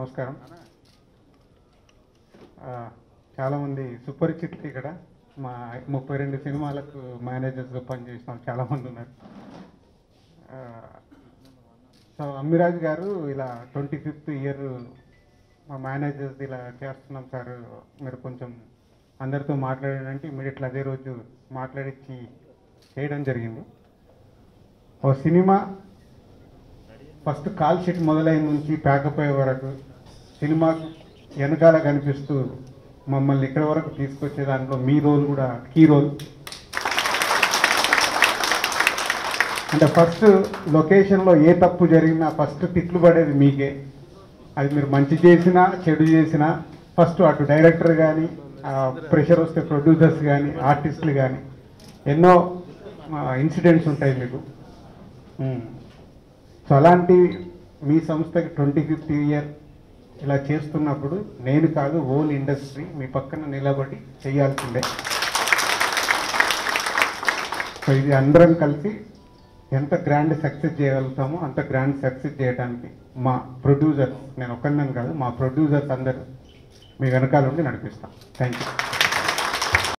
నమస్కారం ఆ, చాలామంది సుపరిచితులు ఇక్కడ మా ముప్పై రెండు సినిమాలకు మేనేజర్స్గా పనిచేసిన వాళ్ళు చాలామంది ఉన్నారు ఆ, సో అమ్మిరాజ్ గారు ఇలా ట్వంటీ ఫిఫ్త్ ఇయర్ మా మేనేజర్స్ ఇలా చేస్తున్నాం సార్ మీరు కొంచెం అందరితో మాట్లాడారంటే ఇమీడియట్లీ అదే రోజు మాట్లాడించి చేయడం జరిగింది ఓ సినిమా ఫస్ట్ కాల్ షీట్ మొదలైన నుంచి ప్యాకప్ అయ్యే వరకు సినిమా వెనకాల కనిపిస్తూ మమ్మల్ని ఇక్కడ వరకు తీసుకొచ్చే దాంట్లో మీ రోల్ కూడా కీ రోల్ అంటే ఫస్ట్ లొకేషన్లో ఏ తప్పు జరిగినా ఫస్ట్ తిట్లు పడేది మీకే అది మీరు మంచి చేసినా చెడు చేసినా ఫస్ట్ అటు డైరెక్టర్ కానీ ప్రెషర్ వస్తే ప్రొడ్యూసర్స్ కానీ ఆర్టిస్టులు కానీ ఎన్నో ఇన్సిడెంట్స్ ఉంటాయి మీకు ఉమ్. సో అలాంటి మీ సంస్థకి ట్వంటీ ఫిఫ్త్ ఇయర్ ఇలా చేస్తున్నప్పుడు నేను కాదు హోల్ ఇండస్ట్రీ మీ పక్కన నిలబడి చేయాల్సిందే సో ఇది అందరం కలిసి ఎంత గ్రాండ్ సక్సెస్ చేయగలుగుతామో అంత గ్రాండ్ సక్సెస్ చేయడానికి మా ప్రొడ్యూసర్స్ నేను ఒక్కరిని కాదు మా ప్రొడ్యూసర్స్ అందరూ మీ వెనకాల ఉండి నడిపిస్తాం థ్యాంక్ యూ